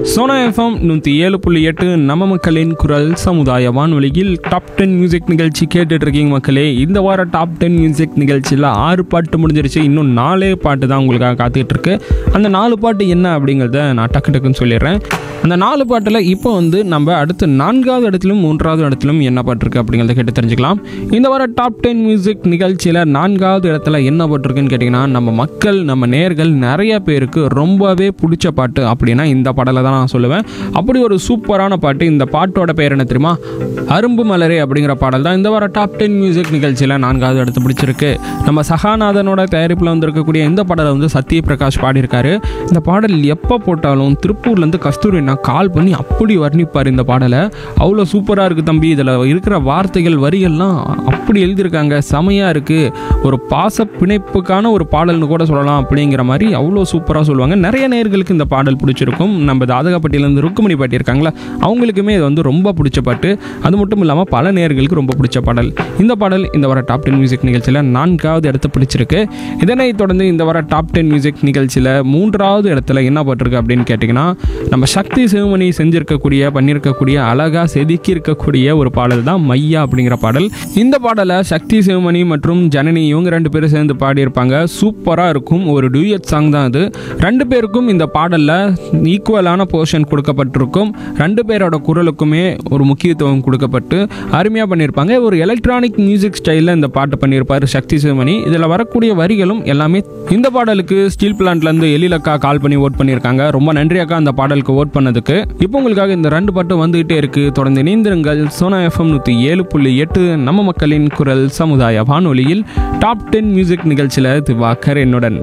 Sona FM நூற்றி ஏழு புள்ளி எட்டு நம்ம மக்களின் குரல் சமுதாய வானொலியில் டாப் டென் மியூசிக் நிகழ்ச்சி கேட்டுட்டு இருக்கீங்க மக்களே இந்த வார டாப் டென் மியூசிக் நிகழ்ச்சியில் ஆறு பாட்டு முடிஞ்சிருச்சு இன்னும் நாலே பாட்டு தான் உங்களுக்காக காத்துக்கிட்டு இருக்கு அந்த நாலு பாட்டு என்ன அப்படிங்கிறத நான் டக்கு டக்குன்னு சொல்லிடுறேன் அந்த நாலு பாட்டில் இப்போ வந்து நம்ம அடுத்து நான்காவது இடத்திலும் மூன்றாவது இடத்திலும் என்ன பாட்டு இருக்கு அப்படிங்கிறத கேட்டு தெரிஞ்சுக்கலாம் இந்த வார டாப் டென் மியூசிக் நிகழ்ச்சியில் நான்காவது இடத்துல என்ன பாட்டுருக்குன்னு கேட்டிங்கன்னா நம்ம மக்கள் நம்ம நேர்கள் நிறைய பேருக்கு ரொம்பவே பிடிச்ச பாட்டு அப்படின்னா இந்த பாடலை தான் நான் சொல்லுவேன் அப்படி ஒரு சூப்பரான பாட்டு இந்த பாட்டோட பேர் என்ன தெரியுமா அரும்பு மலரே அப்படிங்கிற பாடல் தான் இந்த வார டாப் டென் மியூசிக் நிகழ்ச்சியில் நான்காவது இடத்து பிடிச்சிருக்கு நம்ம சகாநாதனோட தயாரிப்பில் வந்திருக்கக்கூடிய இந்த பாடலை வந்து சத்யபிரகாஷ் பாடியிருக்காரு இந்த பாடல் எப்போ போட்டாலும் திருப்பூர்லேருந்து கஸ்தூரி நான் கால் பண்ணி அப்படி வர்ணிப்பார் இந்த பாடலை அவ்வளோ சூப்பராக இருக்குது தம்பி இதில் இருக்கிற வார்த்தைகள் வரிகள்லாம் அப்படி எழுதியிருக்காங்க செமையாக இருக்குது ஒரு பாச பிணைப்புக்கான ஒரு பாடல்னு கூட சொல்லலாம் அப்படிங்கிற மாதிரி அவ்வளோ சூப்பராக சொல்லுவாங்க நிறைய நேர்களுக்கு இந்த பாடல் பிடிச்சிருக்கும் நம்ம தாதகப்பட்டியிலேருந்து ருக்குமணி பாட்டி இருக்காங்களா அவங்களுக்குமே இது வந்து ரொம்ப பிடிச்ச பாட்டு அது மட்டும் இல்லாமல் பல நேர்களுக்கு ரொம்ப பிடிச்ச பாடல் இந்த பாடல் இந்த வர டாப் டென் மியூசிக் நிகழ்ச்சியில் நான்காவது இடத்த பிடிச்சிருக்கு இதனைத் தொடர்ந்து இந்த வர டாப் டென் மியூசிக் நிகழ்ச்சியில் மூன்றாவது இடத்துல என்ன பாட்டிருக்கு அப்படின்னு கேட்டிங்கன்னா நம்ம சக்தி சிவமணி செஞ்சிருக்கக்கூடிய பண்ணியிருக்கக்கூடிய அழகாக செதுக்கி இருக்கக்கூடிய ஒரு பாடல் தான் மையா அப்படிங்கிற பாடல் இந்த பாடலை சக்தி சிவமணி மற்றும் ஜனனி இவங்க ரெண்டு பேரும் சேர்ந்து பாடியிருப்பாங்க சூப்பராக இருக்கும் ஒரு டூயட் சாங் தான் அது ரெண்டு பேருக்கும் இந்த பாடலில் ஈக்குவலான போர்ஷன் கொடுக்கப்பட்டிருக்கும் ரெண்டு பேரோட குரலுக்குமே ஒரு முக்கியத்துவம் கொடுக்கப்பட்டு அருமையாக பண்ணியிருப்பாங்க ஒரு எலக்ட்ரானிக் மியூசிக் ஸ்டைலில் இந்த பாட்டு பண்ணியிருப்பார் சக்தி சிவமணி இதில் வரக்கூடிய வரிகளும் எல்லாமே இந்த பாடலுக்கு ஸ்டீல் பிளான்ட்லேருந்து எழிலக்கா கால் பண்ணி ஓட் பண்ணியிருக்காங்க ரொம்ப நன்றி அக்கா அந்த பாடலுக்கு ஓட் பண்ணதுக்கு இப்போ உங்களுக்காக இந்த ரெண்டு பாட்டு வந்துகிட்டே இருக்கு தொடர்ந்து இணைந்திருங்கள் சோனா எஃப்எம் நூற்றி ஏழு புள்ளி எட்டு நம்ம மக்களின் குரல் சமுதாய வானொலியில் டாப் டென் மியூசிக் நிகழ்ச்சியில் திவாக்கர் என்னுடன்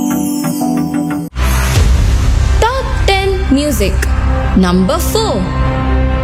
Top 10 Music Number 4